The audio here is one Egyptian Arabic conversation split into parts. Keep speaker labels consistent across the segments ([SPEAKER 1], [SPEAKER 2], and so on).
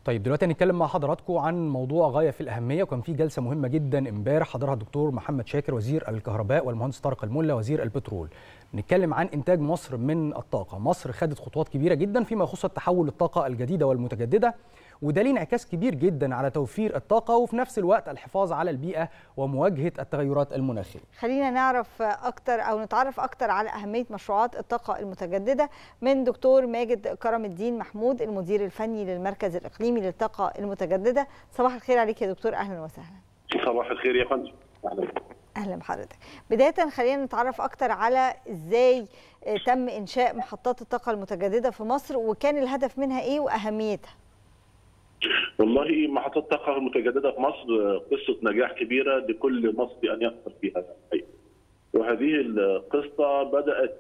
[SPEAKER 1] طيب دلوقتي هنتكلم مع حضراتكم عن موضوع غايه في الاهميه وكان في جلسه مهمه جدا امبارح حضرها الدكتور محمد شاكر وزير الكهرباء والمهندس طارق الملا وزير البترول. نتكلم عن انتاج مصر من الطاقه، مصر خدت خطوات كبيره جدا فيما يخص التحول للطاقه الجديده والمتجدده وده ليه انعكاس كبير جدا على توفير الطاقه وفي نفس الوقت الحفاظ على البيئه ومواجهه التغيرات المناخيه.
[SPEAKER 2] خلينا نعرف اكتر او نتعرف اكتر على اهميه مشروعات الطاقه المتجدده من دكتور ماجد كرم الدين محمود المدير الفني للمركز الاقليمي للطاقه المتجدده. صباح الخير عليك يا دكتور اهلا وسهلا.
[SPEAKER 3] صباح الخير يا فندم. اهلا
[SPEAKER 2] اهلا بحضرتك. بدايه خلينا نتعرف اكتر على ازاي تم انشاء محطات الطاقه المتجدده في مصر وكان الهدف منها ايه واهميتها.
[SPEAKER 3] والله محطات الطاقه المتجدده في مصر قصه نجاح كبيره لكل مصري ان يفخر فيها الحقيقه. وهذه القصه بدات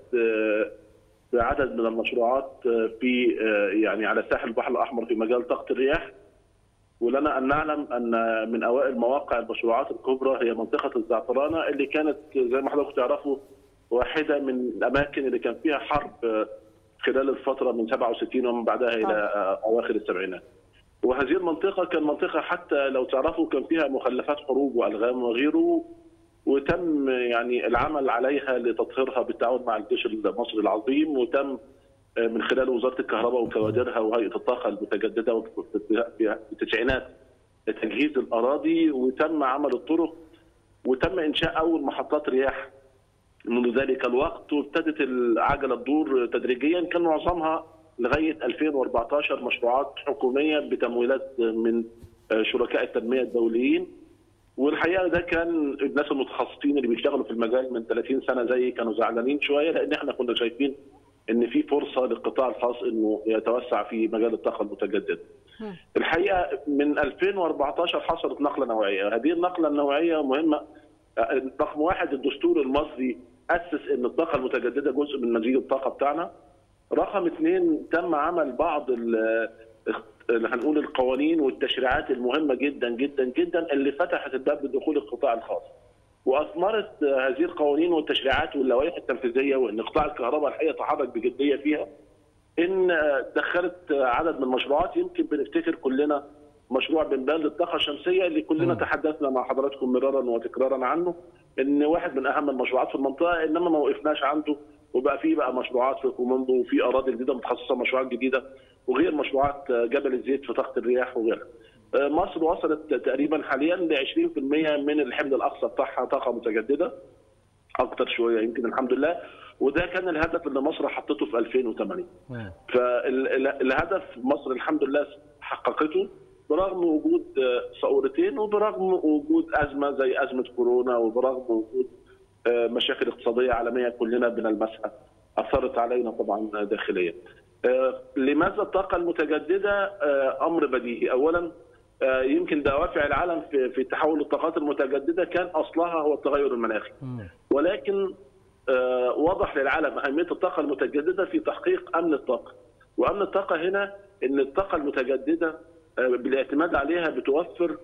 [SPEAKER 3] بعدد من المشروعات في يعني على ساحل البحر الاحمر في مجال طاقه الرياح ولنا ان نعلم ان من اوائل مواقع المشروعات الكبرى هي منطقه الزعفرانه اللي كانت زي ما حضراتكم تعرفوا واحده من الاماكن اللي كان فيها حرب خلال الفتره من 67 ومن بعدها الى اواخر السبعينات. وهذه المنطقة كان منطقة حتى لو تعرفوا كان فيها مخلفات حروب وألغام وغيره وتم يعني العمل عليها لتطهيرها بالتعاون مع الجيش المصري العظيم وتم من خلال وزارة الكهرباء وكوادرها وهيئة الطاقة المتجددة في التسعينات تجهيز الأراضي وتم عمل الطرق وتم إنشاء أول محطات رياح منذ ذلك الوقت وابتدت العجلة تدور تدريجيا كان معظمها لغايه 2014 مشروعات حكوميه بتمويلات من شركاء التنميه الدوليين والحقيقه ده كان الناس المتخصصين اللي بيشتغلوا في المجال من 30 سنه زي كانوا زعلانين شويه لان احنا كنا شايفين ان في فرصه للقطاع الخاص انه يتوسع في مجال الطاقه المتجدده. الحقيقه من 2014 حصلت نقله نوعيه، هذه النقله النوعيه مهمه رقم واحد الدستور المصري اسس ان الطاقه المتجدده جزء من مزيج الطاقه بتاعنا رقم اثنين تم عمل بعض اللي هنقول القوانين والتشريعات المهمه جدا جدا جدا اللي فتحت الباب لدخول القطاع الخاص. واثمرت هذه القوانين والتشريعات واللوائح التنفيذيه وان قطاع الكهرباء الحقيقه تحرك بجديه فيها ان دخلت عدد من المشروعات يمكن بنفتكر كلنا مشروع بنبال للطاقه الشمسيه اللي كلنا م. تحدثنا مع حضراتكم مرارا وتكرارا عنه ان واحد من اهم المشروعات في المنطقه انما ما وقفناش عنده وبقى في بقى مشروعات في كوموندو وفي اراضي جديده متخصصه مشروعات جديده وغير مشروعات جبل الزيت في طاقه الرياح وغيرها. مصر وصلت تقريبا حاليا ل 20% من الحمل الاقصى بتاعها طاقه متجدده اكثر شويه يمكن الحمد لله وده كان الهدف اللي مصر حطته في 2008 فالهدف مصر الحمد لله حققته برغم وجود ثورتين وبرغم وجود ازمه زي ازمه كورونا وبرغم وجود مشاكل اقتصاديه عالميه كلنا بنلمسها اثرت علينا طبعا داخليا. لماذا الطاقه المتجدده امر بديهي؟ اولا يمكن دوافع العالم في تحول الطاقات المتجدده كان اصلها هو التغير المناخي. ولكن وضح للعالم اهميه الطاقه المتجدده في تحقيق امن الطاقه. وامن الطاقه هنا ان الطاقه المتجدده بالاعتماد عليها بتوفر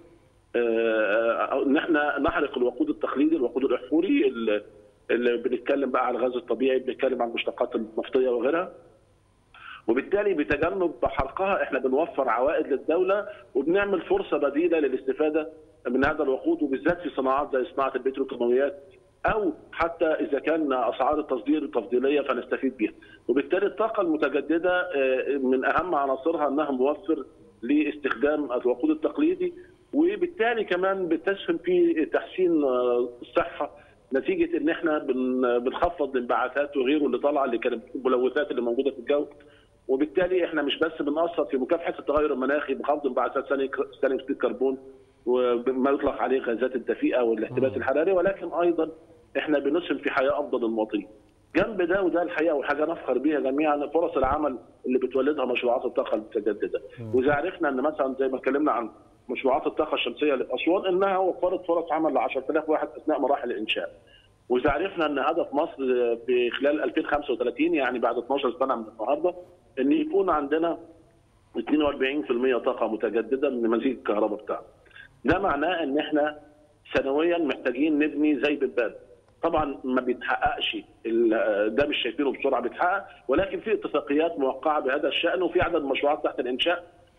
[SPEAKER 3] ان احنا نحرق الوقود التقليدي الوقود الاحفوري اللي بنتكلم بقى على الغاز الطبيعي بنتكلم عن المشتقات النفطيه وغيرها وبالتالي بتجنب حرقها احنا بنوفر عوائد للدوله وبنعمل فرصه بديله للاستفاده من هذا الوقود وبالذات في صناعات زي صناعه البتروكيماويات او حتى اذا كان اسعار التصدير تفضيليه فنستفيد بها وبالتالي الطاقه المتجدده من اهم عناصرها انها موفر لاستخدام الوقود التقليدي وبالتالي كمان بتسهم في تحسين الصحه نتيجه ان احنا بنخفض الانبعاثات وغيره اللي طالعه اللي كانت الملوثات اللي موجوده في الجو وبالتالي احنا مش بس بنأثر في مكافحه التغير المناخي بخفض انبعاثات ثاني اكسيد الكربون وما يطلق عليه غازات الدفيئه والاحتباس الحراري ولكن ايضا احنا بنسهم في حياه افضل للمواطنين. جنب ده وده الحقيقه وحاجه نفخر بيها جميعا فرص العمل اللي بتولدها مشروعات الطاقه المتجدده. واذا عرفنا ان مثلا زي ما اتكلمنا عن مشروعات الطاقه الشمسيه اللي في اسوان انها وفرت فرص عمل ل 10000 واحد اثناء مراحل الانشاء. واذا عرفنا ان هدف مصر في خلال 2035 يعني بعد 12 سنه من النهارده ان يكون عندنا 42% طاقه متجدده من مزيج الكهرباء بتاعنا. ده معناه ان احنا سنويا محتاجين نبني زي بباب. طبعا ما بيتحققش ده مش شايفينه بسرعه بيتحقق ولكن في اتفاقيات موقعه بهذا الشان وفي عدد مشروعات تحت الانشاء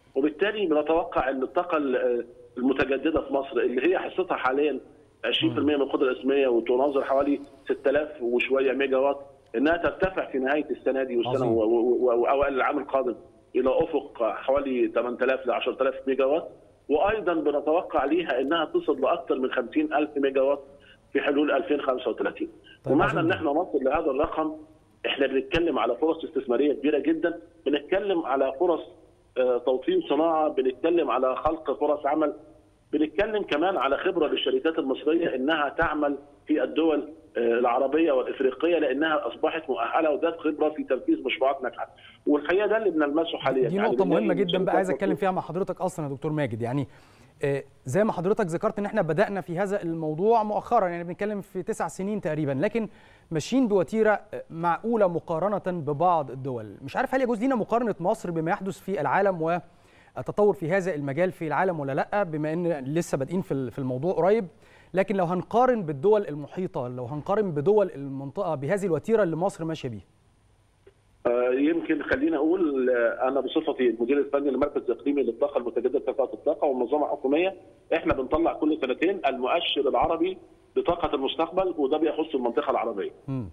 [SPEAKER 3] وبالتالي بنتوقع ان الطاقه المتجدده في مصر اللي هي حصتها حاليا 20% من القدره الاسميه وتناظر حوالي 6000 وشويه ميجا وات انها ترتفع في نهايه السنه دي والسنه
[SPEAKER 1] عظيم.
[SPEAKER 3] و- و- واوائل العام القادم الى افق حوالي 8000 ل 10000 ميجا وات وايضا بنتوقع ليها انها تصل لاكثر من 50000 ميجا وات في حلول 2035
[SPEAKER 1] طيب
[SPEAKER 3] ومعنى
[SPEAKER 1] عظيم
[SPEAKER 3] ان
[SPEAKER 1] جدا.
[SPEAKER 3] احنا نصل لهذا الرقم احنا بنتكلم على فرص استثماريه كبيره جدا بنتكلم على فرص آه، توطين صناعه بنتكلم على خلق فرص عمل بنتكلم كمان على خبره للشركات المصريه انها تعمل في الدول آه، العربيه والافريقيه لانها اصبحت مؤهله وذات خبره في تنفيذ مشروعات ناجحه والحقيقه ده اللي بنلمسه حاليا
[SPEAKER 1] دي
[SPEAKER 3] يعني
[SPEAKER 1] نقطة
[SPEAKER 3] بنلاقي
[SPEAKER 1] مهمة جدا
[SPEAKER 3] شركات
[SPEAKER 1] بقى عايز اتكلم
[SPEAKER 3] مصرية
[SPEAKER 1] فيها مع حضرتك اصلا يا دكتور ماجد يعني آه، زي ما حضرتك ذكرت ان احنا بدأنا في هذا الموضوع مؤخرا يعني بنتكلم في تسع سنين تقريبا لكن ماشيين بوتيرة آه، معقولة مقارنة ببعض الدول مش عارف هل يجوز لينا مقارنة مصر بما يحدث في العالم والتطور في هذا المجال في العالم ولا لا بما ان لسه بادئين في ال- في الموضوع قريب لكن لو هنقارن بالدول المحيطة لو هنقارن بدول المنطقة بهذه الوتيرة اللي مصر ماشية بيها
[SPEAKER 3] آه، يمكن خليني اقول آه، انا بصفتي المدير الفني للمركز الاقليمي للطاقه المتجدده كفاءه الطاقه والمنظمه الحكوميه احنا بنطلع كل سنتين المؤشر العربي لطاقه المستقبل وده بيخص المنطقه العربيه.
[SPEAKER 1] مم.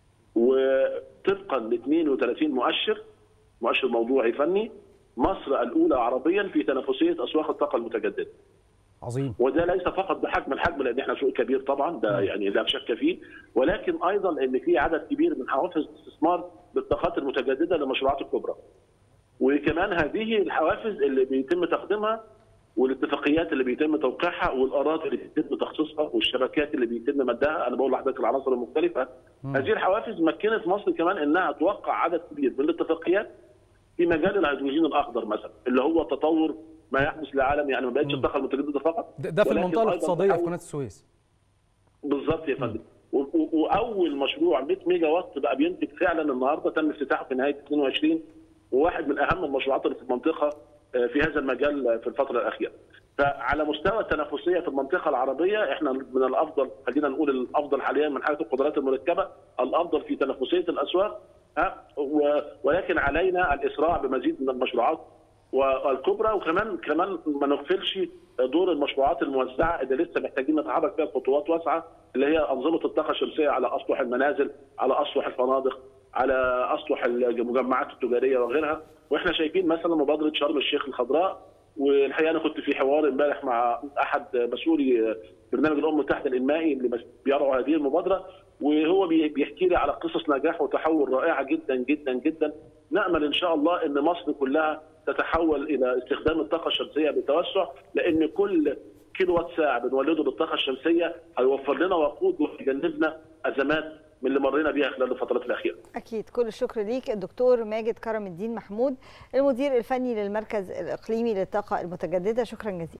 [SPEAKER 3] وطبقا ل 32 مؤشر مؤشر موضوعي فني مصر الاولى عربيا في تنافسيه اسواق الطاقه المتجدده.
[SPEAKER 1] عظيم
[SPEAKER 3] وده ليس فقط بحجم الحجم لان احنا سوق كبير طبعا ده يعني لا شك فيه ولكن ايضا ان في عدد كبير من حوافز الاستثمار بالطاقات المتجدده للمشروعات الكبرى. وكمان هذه الحوافز اللي بيتم تقديمها والاتفاقيات اللي بيتم توقيعها والاراضي اللي بيتم تخصيصها والشبكات اللي بيتم مدها انا بقول لحضرتك العناصر المختلفه هذه الحوافز مكنت مصر كمان انها توقع عدد كبير من الاتفاقيات في مجال الهيدروجين الاخضر مثلا اللي هو تطور ما يحدث للعالم يعني ما بقتش الطاقه المتجدده فقط
[SPEAKER 1] ده ده في
[SPEAKER 3] ولكن
[SPEAKER 1] المنطقة
[SPEAKER 3] أيضاً
[SPEAKER 1] الاقتصادية في
[SPEAKER 3] تحول-
[SPEAKER 1] قناة السويس
[SPEAKER 3] بالظبط يا فندم و- و- واول مشروع 100 ميجا وات بقى بينتج فعلا النهارده تم افتتاحه في نهايه 22 وواحد من اهم المشروعات اللي في المنطقه آه، في هذا المجال آه، في الفتره الاخيره. فعلى مستوى التنافسيه في المنطقه العربيه احنا من الافضل خلينا نقول الافضل حاليا من حيث القدرات المركبه الافضل في تنافسيه الاسواق ها و- ولكن علينا الاسراع بمزيد من المشروعات والكبرى وكمان كمان ما نغفلش دور المشروعات الموزعه اللي لسه محتاجين نتحرك فيها خطوات واسعه اللي هي انظمه الطاقه الشمسيه على اسطح المنازل، على اسطح الفنادق، على اسطح المجمعات التجاريه وغيرها، واحنا شايفين مثلا مبادره شرم الشيخ الخضراء والحقيقه انا كنت في حوار امبارح مع احد مسؤولي برنامج الامم المتحده الانمائي اللي بيرعوا هذه المبادره وهو بي- بيحكي لي على قصص نجاح وتحول رائعه جدا جدا جدا نامل ان شاء الله ان مصر كلها تتحول الى استخدام الطاقه الشمسيه بتوسع لان كل كيلو وات ساعه بنولده بالطاقه الشمسيه هيوفر لنا وقود ويجنبنا ازمات من اللي مرينا بيها خلال الفترات الاخيره.
[SPEAKER 2] أكيد كل الشكر ليك الدكتور ماجد كرم الدين محمود المدير الفني للمركز الإقليمي للطاقة المتجددة شكرا جزيلا